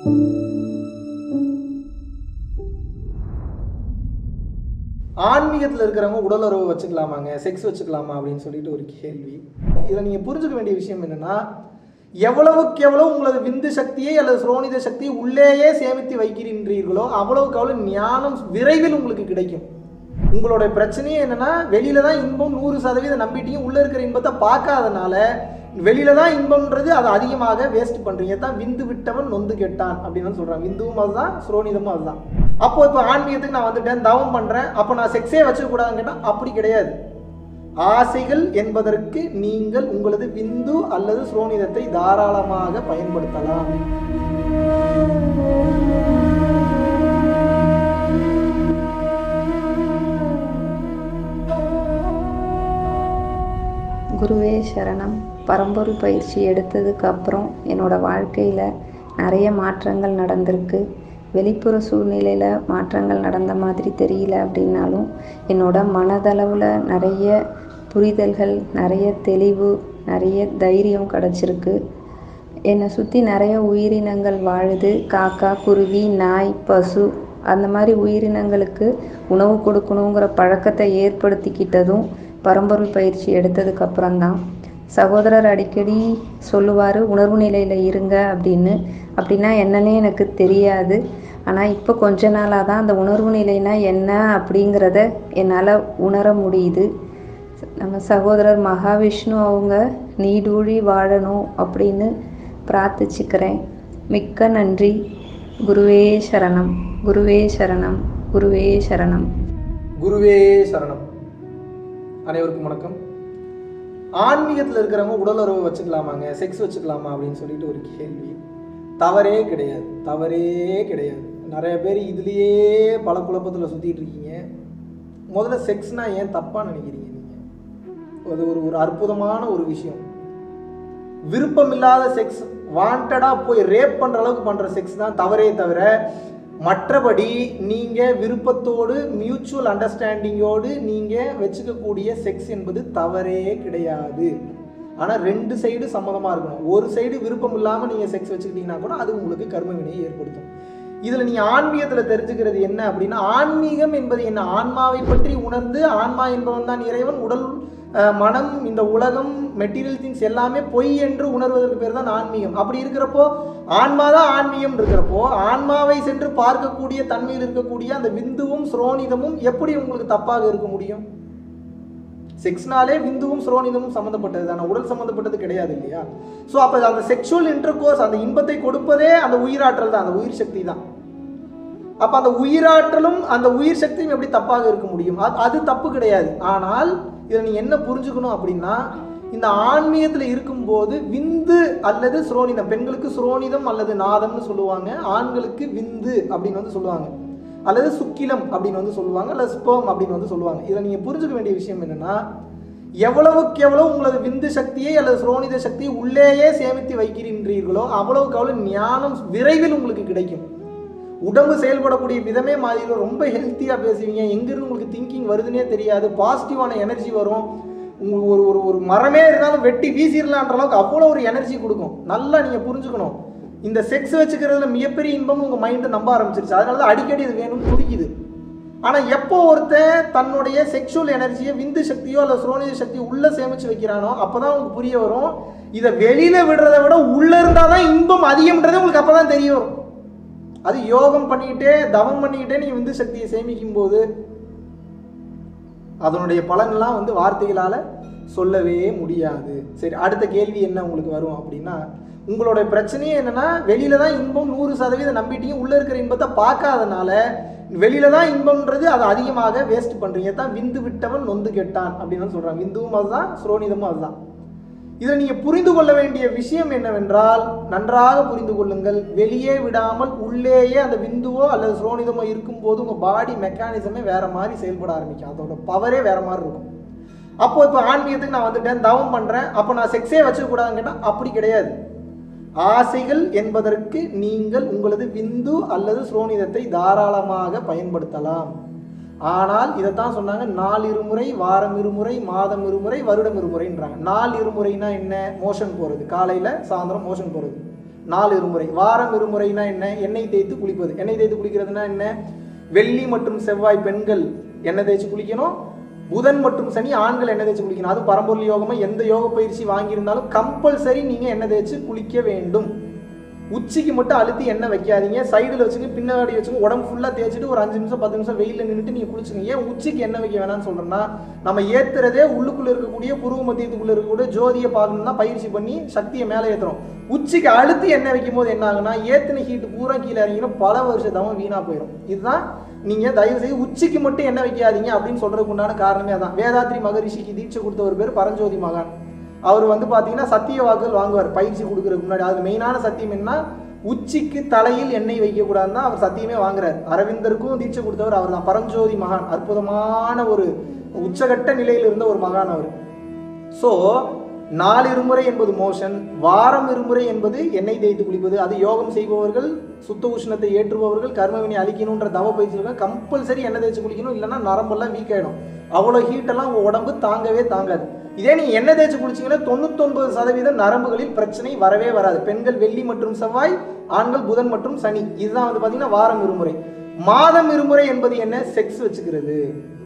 ஆன்மீகத்தில் இருக்கிறவங்க உடலுறவு வச்சுக்கலாமாங்க செக்ஸ் வச்சுக்கலாமா அப்படின்னு சொல்லிட்டு ஒரு கேள்வி இதில் நீங்கள் புரிஞ்சுக்க வேண்டிய விஷயம் என்னென்னா எவ்வளவுக்கு எவ்வளவு உங்களது விந்து சக்தியை அல்லது சுரோனித சக்தியை உள்ளேயே சேமித்து வைக்கின்றீர்களோ அவ்வளவுக்கு அவ்வளவு ஞானம் விரைவில் உங்களுக்கு கிடைக்கும் உங்களோட பிரச்சனையே என்னன்னா வெளியில தான் இன்பம் நூறு சதவீதம் நம்பிட்டீங்க உள்ள இருக்கிற இன்பத்தை பார்க்காதனால வெளியில தான் இன்பம்ன்றது அதை அதிகமாக வேஸ்ட் பண்றீங்க தான் விந்து விட்டவன் நொந்து கெட்டான் அப்படின்னு சொல்றாங்க விந்துவும் அதுதான் சுரோனிதமும் அதுதான் அப்போ இப்போ ஆன்மீகத்துக்கு நான் வந்துட்டேன் தவம் பண்றேன் அப்போ நான் செக்ஸே வச்சுக்க கூடாதுன்னு கேட்டா அப்படி கிடையாது ஆசைகள் என்பதற்கு நீங்கள் உங்களது விந்து அல்லது சுரோனிதத்தை தாராளமாக பயன்படுத்தலாம் குருவே சரணம் பரம்பொருள் பயிற்சி எடுத்ததுக்கு அப்புறம் என்னோட வாழ்க்கையில் நிறைய மாற்றங்கள் நடந்திருக்கு வெளிப்புற சூழ்நிலையில் மாற்றங்கள் நடந்த மாதிரி தெரியல அப்படின்னாலும் என்னோட மனதளவில் நிறைய புரிதல்கள் நிறைய தெளிவு நிறைய தைரியம் கிடச்சிருக்கு என்னை சுற்றி நிறைய உயிரினங்கள் வாழுது காக்கா குருவி நாய் பசு அந்த மாதிரி உயிரினங்களுக்கு உணவு கொடுக்கணுங்கிற பழக்கத்தை ஏற்படுத்திக்கிட்டதும் பரம்பொருள் பயிற்சி எடுத்ததுக்கு அப்புறம்தான் சகோதரர் அடிக்கடி சொல்லுவார் உணர்வு நிலையில் இருங்க அப்படின்னு அப்படின்னா என்னன்னே எனக்கு தெரியாது ஆனால் இப்போ கொஞ்ச நாளாக தான் அந்த உணர்வு நிலைனா என்ன அப்படிங்கிறத என்னால் உணர முடியுது நம்ம சகோதரர் மகாவிஷ்ணு அவங்க நீடூழி வாழணும் அப்படின்னு பிரார்த்திச்சுக்கிறேன் மிக்க நன்றி குருவே சரணம் குருவே சரணம் குருவே சரணம் குருவே சரணம் அனைவருக்கும் வணக்கம் ஆன்மீகத்தில் இருக்கிறவங்க உடலுறவு வச்சுக்கலாமாங்க செக்ஸ் வச்சுக்கலாமா அப்படின்னு சொல்லிட்டு ஒரு கேள்வி தவறே கிடையாது தவறே கிடையாது நிறைய பேர் இதுலேயே பல குழப்பத்தில் சுற்றிட்டு இருக்கீங்க முதல்ல செக்ஸ்னா ஏன் தப்பாக நினைக்கிறீங்க நீங்கள் அது ஒரு ஒரு அற்புதமான ஒரு விஷயம் விருப்பமில்லாத செக்ஸ் வாண்டடாக போய் ரேப் பண்ணுற அளவுக்கு பண்ணுற செக்ஸ் தான் தவறே தவிர மற்றபடி நீங்கள் விருப்பத்தோடு மியூச்சுவல் அண்டர்ஸ்டாண்டிங்கோடு நீங்கள் வச்சுக்கக்கூடிய செக்ஸ் என்பது தவறே கிடையாது ஆனால் ரெண்டு சைடு சம்மதமாக இருக்கணும் ஒரு சைடு விருப்பம் இல்லாமல் நீங்கள் செக்ஸ் வச்சுக்கிட்டீங்கன்னா கூட அது உங்களுக்கு கர்ம வினையை ஏற்படுத்தும் இதில் நீங்கள் ஆன்மீகத்தில் தெரிஞ்சுக்கிறது என்ன அப்படின்னா ஆன்மீகம் என்பது என்ன ஆன்மாவை பற்றி உணர்ந்து ஆன்மா என்பவன் தான் இறைவன் உடல் அஹ், மனம் இந்த உலகம் மெட்டீரியல் திங்ஸ் எல்லாமே பொய் என்று உணர்வதற்கு பேர் தான் ஆன்மீகம் அப்படி இருக்கிறப்போ ஆன்மா தான் ஆன்மீகம் இருக்கிறப்போ ஆன்மாவை சென்று பார்க்கக்கூடிய தன்மையில் இருக்கக்கூடிய அந்த விந்துவும் ஸ்ரோனிதமும் எப்படி உங்களுக்கு தப்பாக இருக்க முடியும் செக்ஸ்னாலே விந்துவும் ஸ்ரோனிதமும் சம்மந்தப்பட்டது தானே உடல் சம்மந்தப்பட்டது கிடையாது இல்லையா ஸோ அப்போ அந்த செக்ஷுவல் இன்டர்கோர்ஸ் அந்த இன்பத்தை கொடுப்பதே அந்த உயிராற்றல் தான் அந்த உயிர் சக்தி தான் அப்போ அந்த உயிராற்றலும் அந்த உயிர் சக்தியும் எப்படி தப்பாக இருக்க முடியும் அது அது தப்பு கிடையாது ஆனால் இதில் நீ என்ன புரிஞ்சுக்கணும் அப்படின்னா இந்த ஆன்மீகத்தில் இருக்கும்போது விந்து அல்லது சுரோனிதம் பெண்களுக்கு சுரோனிதம் அல்லது நாதம்னு சொல்லுவாங்க ஆண்களுக்கு விந்து அப்படின்னு வந்து சொல்லுவாங்க அல்லது சுக்கிலம் அப்படின்னு வந்து சொல்லுவாங்க அல்லது ஸ்போம் அப்படின்னு வந்து சொல்லுவாங்க இதில் நீங்கள் புரிஞ்சுக்க வேண்டிய விஷயம் என்னென்னா எவ்வளவுக்கு எவ்வளவு உங்களது விந்து சக்தியை அல்லது சுரோனித சக்தியை உள்ளேயே சேமித்து வைக்கின்றீர்களோ அவ்வளவுக்கு அவ்வளவு ஞானம் விரைவில் உங்களுக்கு கிடைக்கும் உடம்பு செயல்படக்கூடிய விதமே மாறிடும் ரொம்ப ஹெல்த்தியாக பேசுவீங்க எங்கேருந்து உங்களுக்கு திங்கிங் வருதுன்னே தெரியாது பாசிட்டிவான எனர்ஜி வரும் உங்களுக்கு ஒரு ஒரு ஒரு மரமே இருந்தாலும் வெட்டி வீசிடலான்ற அளவுக்கு அவ்வளோ ஒரு எனர்ஜி கொடுக்கும் நல்லா நீங்கள் புரிஞ்சுக்கணும் இந்த செக்ஸ் வச்சுக்கிறதுல மிகப்பெரிய இன்பம் உங்கள் மைண்டு நம்ப ஆரம்பிச்சிருச்சு அதனால தான் அடிக்கடி இது வேணும்னு துடிக்குது ஆனால் எப்போ ஒருத்தன் தன்னுடைய செக்ஷுவல் எனர்ஜியை விந்து சக்தியோ அல்லது சுரோனித சக்தியோ உள்ளே சேமித்து வைக்கிறானோ அப்போ தான் உங்களுக்கு புரிய வரும் இதை வெளியில் விடுறதை விட உள்ளே இருந்தால் தான் இன்பம் அதிகம்ன்றது உங்களுக்கு அப்போ தான் தெரிய வரும் அது யோகம் பண்ணிக்கிட்டே தவம் பண்ணிக்கிட்டே நீங்கள் விந்து சக்தியை சேமிக்கும் போது அதனுடைய பலன்லாம் வந்து வார்த்தைகளால் சொல்லவே முடியாது சரி அடுத்த கேள்வி என்ன உங்களுக்கு வரும் அப்படின்னா உங்களோட பிரச்சனையே என்னன்னா வெளியில தான் இன்பம் நூறு சதவீதம் நம்பிட்டீங்க உள்ள இருக்கிற இன்பத்தை பார்க்காதனால வெளியில தான் இன்பம்ன்றது அதை அதிகமாக வேஸ்ட் பண்றீங்க தான் விந்து விட்டவன் நொந்து கெட்டான் அப்படின்னு வந்து சொல்றாங்க விந்துவும் அதுதான் சுரோனிதமும் அதுதான் இதை நீங்க புரிந்து கொள்ள வேண்டிய விஷயம் என்னவென்றால் நன்றாக புரிந்து கொள்ளுங்கள் வெளியே விடாமல் உள்ளேயே அந்த விந்துவோ அல்லது சுரோனிதமோ இருக்கும்போது உங்க பாடி மெக்கானிசமே வேற மாதிரி செயல்பட ஆரம்பிக்கும் அதோட பவரே வேற மாதிரி இருக்கும் அப்போ இப்போ ஆன்மீகத்துக்கு நான் வந்துட்டேன் தவம் பண்றேன் அப்போ நான் செக்ஸே வச்சுக்க கூடாதுன்னு கேட்டா அப்படி கிடையாது ஆசைகள் என்பதற்கு நீங்கள் உங்களது விந்து அல்லது சுரோனிதத்தை தாராளமாக பயன்படுத்தலாம் ஆனால் இதைத்தான் சொன்னாங்க நாள் இருமுறை வாரம் இருமுறை மாதம் இருமுறை வருடம் இருமுறைன்றாங்க நாள் இருமுறைனா என்ன மோஷன் போகிறது காலையில் சாயந்தரம் மோஷன் போகிறது நாலு இருமுறை வாரம் இருமுறைனா என்ன எண்ணெய் தேய்த்து குளிப்பது எண்ணெய் தேய்த்து குளிக்கிறதுனா என்ன வெள்ளி மற்றும் செவ்வாய் பெண்கள் எண்ணெய் தேய்ச்சி குளிக்கணும் புதன் மற்றும் சனி ஆண்கள் எண்ணெய் தேய்ச்சி குளிக்கணும் அது பரம்பொருள் யோகமா எந்த யோக பயிற்சி வாங்கியிருந்தாலும் கம்பல்சரி நீங்க எண்ணெய் தேய்ச்சி குளிக்க வேண்டும் உச்சிக்கு மட்டும் அழுத்தி எண்ணெய் வைக்காதீங்க சைடில் வச்சுங்க பின்னாடி வச்சுங்க உடம்பு ஃபுல்லாக தேய்ச்சிட்டு ஒரு அஞ்சு நிமிஷம் பத்து நிமிஷம் வெயிலில் நின்றுட்டு நீங்கள் குளிச்சுங்க ஏன் உச்சிக்கு எண்ணெய் வைக்க வேணாம்னு சொல்கிறேன்னா நம்ம ஏற்றுறதே உள்ளுக்குள்ளே இருக்கக்கூடிய புருவ மத்தியத்துக்குள்ளே இருக்கக்கூடிய ஜோதியை பார்க்கணும்னா பயிற்சி பண்ணி சக்தியை மேலே ஏற்றுறோம் உச்சிக்கு அழுத்தி எண்ணெய் வைக்கும் போது என்ன ஆகுனா ஏற்றின ஹீட்டு பூரா கீழே இறங்கினா பல வருஷத்தவங்க வீணாக போயிடும் இதுதான் நீங்கள் தயவு செய்து உச்சிக்கு மட்டும் எண்ணெய் வைக்காதீங்க அப்படின்னு சொல்கிறதுக்கு உண்டான காரணமே அதான் வேதாத்ரி மகரிஷிக்கு தீட்சை கொடுத்த ஒரு பேர் பரஞ்சோதி மகான் அவர் வந்து பார்த்தீங்கன்னா சத்திய வாக்குகள் வாங்குவார் பயிற்சி கொடுக்கறதுக்கு முன்னாடி அது மெயினான சத்தியம் என்ன உச்சிக்கு தலையில் எண்ணெய் வைக்கக்கூடாதுன்னு தான் அவர் சத்தியமே வாங்குறாரு அரவிந்தருக்கும் தீட்சை கொடுத்தவர் அவர் தான் பரஞ்சோதி மகான் அற்புதமான ஒரு உச்சகட்ட நிலையில் இருந்த ஒரு மகான் அவர் ஸோ நாலு இருமுறை என்பது மோஷன் வாரம் இருமுறை என்பது எண்ணெய் தேய்த்து குளிப்பது அது யோகம் செய்பவர்கள் சுத்த உஷ்ணத்தை ஏற்றுபவர்கள் கர்மவினை அழிக்கணுன்ற தவ பயிற்சி கம்பல்சரி எண்ணெய் தேய்ச்சி குளிக்கணும் இல்லைன்னா நரம்பெல்லாம் வீக் ஆகிடும் அவ்வளோ ஹீட்டெல்லாம் உங்கள் உடம்பு தாங்கவே தாங்காது இதே நீ எண்ணெய் தேய்ச்சி குளிச்சீங்கன்னா தொண்ணூத்தொன்பது சதவீதம் நரம்புகளில் பிரச்சனை வரவே வராது பெண்கள் வெள்ளி மற்றும் செவ்வாய் ஆண்கள் புதன் மற்றும் சனி இதுதான் வந்து பார்த்தீங்கன்னா வாரம் இருமுறை மாதம் இருமுறை என்பது என்ன செக்ஸ் வச்சுக்கிறது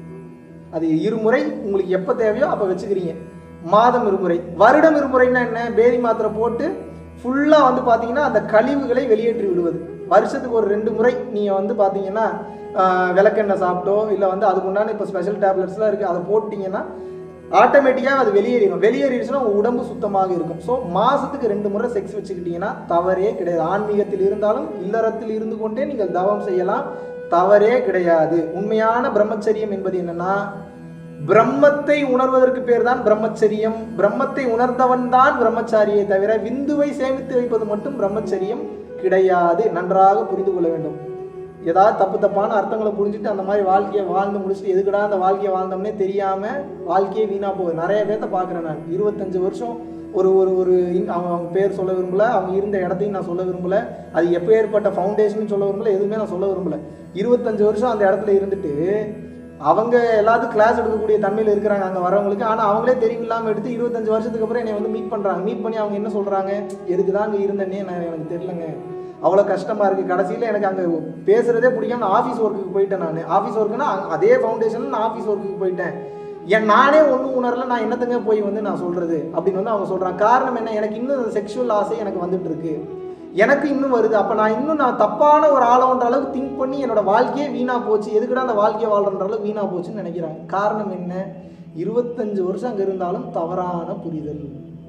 அது இருமுறை உங்களுக்கு எப்போ தேவையோ அப்போ வச்சுக்கிறீங்க மாதம் இருமுறை வருடம் இருமுறைன்னா என்ன பேதி மாத்திரை போட்டு ஃபுல்லாக வந்து பார்த்தீங்கன்னா அந்த கழிவுகளை வெளியேற்றி விடுவது வருஷத்துக்கு ஒரு ரெண்டு முறை நீங்கள் வந்து பார்த்தீங்கன்னா ஆஹ், விளக்கெண்ணெய் சாப்பிட்டோ இல்லை வந்து அதுக்கு உண்டான இப்போ ஸ்பெஷல் டேப்லெட்ஸ்லாம் இருக்குது அதை போட்டிங்கன்னா ஆட்டோமேட்டிக்காக அது வெளியேறிடும் வெளியேறிடுச்சுன்னா உங்கள் உடம்பு சுத்தமாக இருக்கும் ஸோ மாதத்துக்கு ரெண்டு முறை செக்ஸ் வச்சுக்கிட்டீங்கன்னா தவறே கிடையாது ஆன்மீகத்தில் இருந்தாலும் இல்லறத்தில் இருந்து கொண்டே நீங்கள் தவம் செய்யலாம் தவறே கிடையாது உண்மையான பிரம்மச்சரியம் என்பது என்னன்னா பிரம்மத்தை உணர்வதற்கு பேர் தான் பிரம்மச்சரியம் பிரம்மத்தை உணர்ந்தவன் தான் பிரம்மச்சாரியை தவிர விந்துவை சேமித்து வைப்பது மட்டும் பிரம்மச்சரியம் கிடையாது நன்றாக புரிந்து கொள்ள வேண்டும் ஏதாவது தப்பு தப்பான அர்த்தங்களை புரிஞ்சுட்டு அந்த மாதிரி வாழ்க்கையை வாழ்ந்து முடிச்சுட்டு எதுக்குடா அந்த வாழ்க்கையை வாழ்ந்தோம்னே தெரியாம வாழ்க்கையே வீணா போகுது நிறைய பேர்த்த பார்க்குறேன் நான் இருபத்தஞ்சு வருஷம் ஒரு ஒரு ஒரு இன்- அவங்க அவங்க பேர் சொல்ல விரும்பல அவங்க இருந்த இடத்தையும் நான் சொல்ல விரும்பல அது எப்போ ஏற்பட்ட ஃபவுண்டேஷன் சொல்ல விரும்பல எதுவுமே நான் சொல்ல விரும்பல இருபத்தஞ்சு வருஷம் அந்த இடத்துல இருந்துட்டு அவங்க எல்லாத்துக்கும் கிளாஸ் எடுக்கக்கூடிய தன்மையில் இருக்கிறாங்க அங்கே வரவங்களுக்கு ஆனால் அவங்களே தெரிவு இல்லாமல் எடுத்து இருபத்தஞ்சு வருஷத்துக்கு அப்புறம் என்னை வந்து மீட் பண்ணுறாங்க மீட் பண்ணி அவங்க என்ன சொல்கிறாங்க எதுக்கு தான் அங்கே இருந்தேன்னே நான் எனக்கு தெரியலங்க அவ்வளோ கஷ்டமாக இருக்குது கடைசியில் எனக்கு அங்கே பேசுகிறதே பிடிக்காம நான் ஆஃபீஸ் ஒர்க்குக்கு போயிட்டேன் நான் ஆஃபீஸ் ஒர்க்குனா அதே ஃபவுண்டேஷனில் நான் ஆஃபீஸ் ஒர்க்குக்கு போயிட்டேன் என் நானே ஒன்றும் உணரல நான் என்னத்துங்க போய் வந்து நான் சொல்கிறது அப்படின்னு வந்து அவங்க சொல்கிறாங்க காரணம் என்ன எனக்கு இன்னும் செக்ஷுவல் ஆசை எனக்கு வந்துட்டு இருக்கு எனக்கு இன்னும் வருது அப்போ நான் இன்னும் நான் தப்பான ஒரு ஆளோன்ற அளவுக்கு திங்க் பண்ணி என்னோட வாழ்க்கையே வீணாக போச்சு எதுக்குடா அந்த வாழ்க்கையை வாழ்கிற அளவுக்கு வீணாக போச்சுன்னு நினைக்கிறாங்க காரணம் என்ன இருபத்தஞ்சு வருஷம் அங்கே இருந்தாலும் தவறான புரிதல்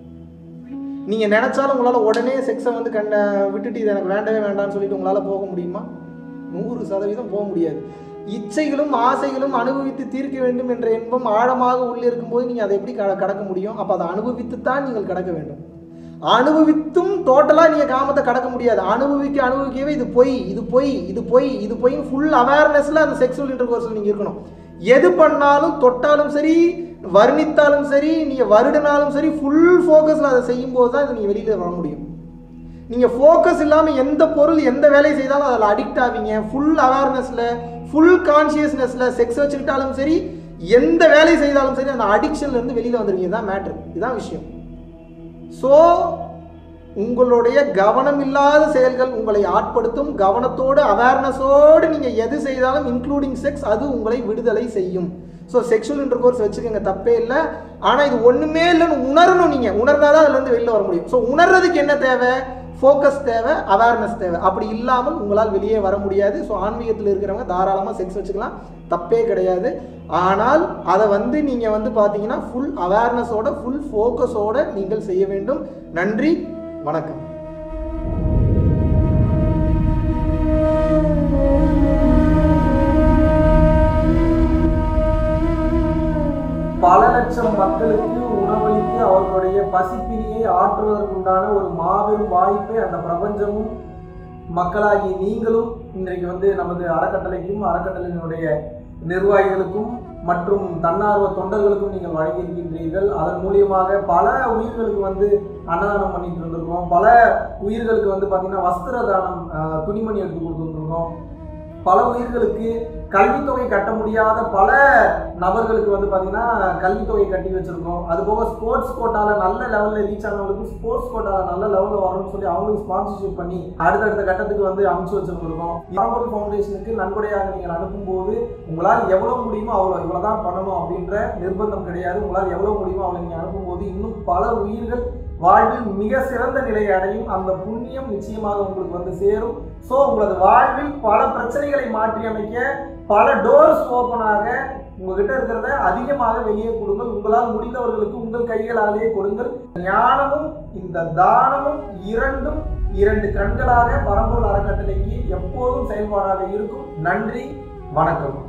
நீங்கள் நினச்சாலும் உங்களால் உடனே செக்ஸை வந்து கண்ட விட்டுட்டு இது எனக்கு வேண்டவே வேண்டாம்னு சொல்லிட்டு உங்களால் போக முடியுமா நூறு சதவீதம் போக முடியாது இச்சைகளும் ஆசைகளும் அனுபவித்து தீர்க்க வேண்டும் என்ற இன்பம் ஆழமாக உள்ளே இருக்கும்போது நீங்கள் அதை எப்படி க- கடக்க முடியும் அப்போ அதை அனுபவித்து தான் நீங்கள் கடக்க வேண்டும் அனுபவித்தும் டோட்டலாக நீங்கள் காமத்தை கடக்க முடியாது அனுபவிக்க அனுபவிக்கவே இது பொய் இது பொய் இது பொய் இது பொய்ன்னு ஃபுல் அவேர்னஸில் அந்த செக்ஸுவல் இன்டர் கோர்ஸில் நீங்கள் இருக்கணும் எது பண்ணாலும் தொட்டாலும் சரி வர்ணித்தாலும் சரி நீங்கள் வருடினாலும் சரி ஃபுல் ஃபோக்கஸில் அதை செய்யும்போது தான் இது நீங்கள் வெளியில் வர முடியும் நீங்கள் ஃபோக்கஸ் இல்லாமல் எந்த பொருள் எந்த வேலையை செய்தாலும் அதில் அடிக்ட் ஆவீங்க ஃபுல் அவேர்னஸில் ஃபுல் கான்ஷியஸ்னஸில் செக்ஸ் வச்சுக்கிட்டாலும் சரி எந்த வேலையை செய்தாலும் சரி அந்த அடிக்ஷன்லேருந்து வெளியில் வந்துடுவீங்க தான் மேட்ரு இதுதான் விஷயம் ஸோ உங்களுடைய கவனம் இல்லாத செயல்கள் உங்களை ஆட்படுத்தும் கவனத்தோடு அவேர்னஸோடு நீங்கள் எது செய்தாலும் இன்க்ளூடிங் செக்ஸ் அது உங்களை விடுதலை செய்யும் ஸோ செக்ஷுவல் இன்டர் கோர்ஸ் வச்சுக்கோங்க தப்பே இல்லை ஆனால் இது ஒன்றுமே இல்லைன்னு உணரணும் நீங்கள் உணர்ந்தாதான் தான் அதுலேருந்து வெளில வர முடியும் ஸோ உணர்றதுக்கு என்ன தேவை ஃபோக்கஸ் தேவை அவேர்னஸ் தேவை அப்படி இல்லாமல் உங்களால் வெளியே வர முடியாது ஸோ ஆன்மீகத்தில் இருக்கிறவங்க தாராளமாக செக்ஸ் வச்சுக்கலாம் தப்பே கிடையாது ஆனால் அதை வந்து நீங்கள் வந்து பார்த்தீங்கன்னா ஃபுல் அவேர்னஸோட ஃபுல் ஃபோக்கஸோட நீங்கள் செய்ய வேண்டும் நன்றி வணக்கம் பல லட்சம் மக்களுக்கு உணவளித்து அவர்களுடைய பசிப்பினியை ஆற்றுவதற்குண்டான ஒரு மாபெரும் வாய்ப்பை அந்த பிரபஞ்சமும் மக்களாகிய நீங்களும் இன்றைக்கு வந்து நமது அறக்கட்டளைக்கும் அறக்கட்டளையினுடைய நிர்வாகிகளுக்கும் மற்றும் தன்னார்வ தொண்டர்களுக்கும் நீங்கள் வழங்கியிருக்கின்றீர்கள் அதன் மூலியமாக பல உயிர்களுக்கு வந்து அன்னதானம் பண்ணிட்டு இருந்திருக்கோம் பல உயிர்களுக்கு வந்து பார்த்தீங்கன்னா வஸ்திர தானம் ஆஹ், துணிமணி எடுத்து கொடுத்துருக்கோம் பல உயிர்களுக்கு கல்வித்தொகை கட்ட முடியாத பல நபர்களுக்கு வந்து பார்த்தீங்கன்னா கல்வித்தொகை கட்டி வச்சிருக்கோம் அது போக ஸ்போர்ட்ஸ் கோட்டால நல்ல லெவலில் ரீச் ஆனவங்களுக்கு ஸ்போர்ட்ஸ் கோட்டால நல்ல லெவலில் வரணும்னு சொல்லி அவங்களுக்கு ஸ்பான்சர்ஷிப் பண்ணி அடுத்தடுத்த கட்டத்துக்கு வந்து அனுப்பிச்சு வச்சிருக்கோம் பரம்பொருள் ஃபவுண்டேஷனுக்கு நன்கொடையாக நீங்கள் அனுப்பும்போது உங்களால் எவ்வளோ முடியுமோ அவ்வளோ இவ்வளோ தான் பண்ணணும் அப்படின்ற நிர்பந்தம் கிடையாது உங்களால் எவ்வளோ முடியுமோ அவ்வளோ நீங்கள் அனுப்பும்போது இன்னும் பல உயிர்கள் வாழ்வில் மிக சிறந்த நிலையை அடையும் அந்த புண்ணியம் நிச்சயமாக உங்களுக்கு வந்து சேரும் ஸோ உங்களது வாழ்வில் பல பிரச்சனைகளை மாற்றி அமைக்க பல டோர்ஸ் ஓப்பனாக உங்ககிட்ட இருக்கிறத அதிகமாக வெளியே கொடுங்கள் உங்களால் முடிந்தவர்களுக்கு உங்கள் கைகளாலேயே கொடுங்கள் ஞானமும் இந்த தானமும் இரண்டும் இரண்டு கண்களாக பரம்பொருள் அறக்கட்டளைக்கு எப்போதும் செயல்பாடாக இருக்கும் நன்றி வணக்கம்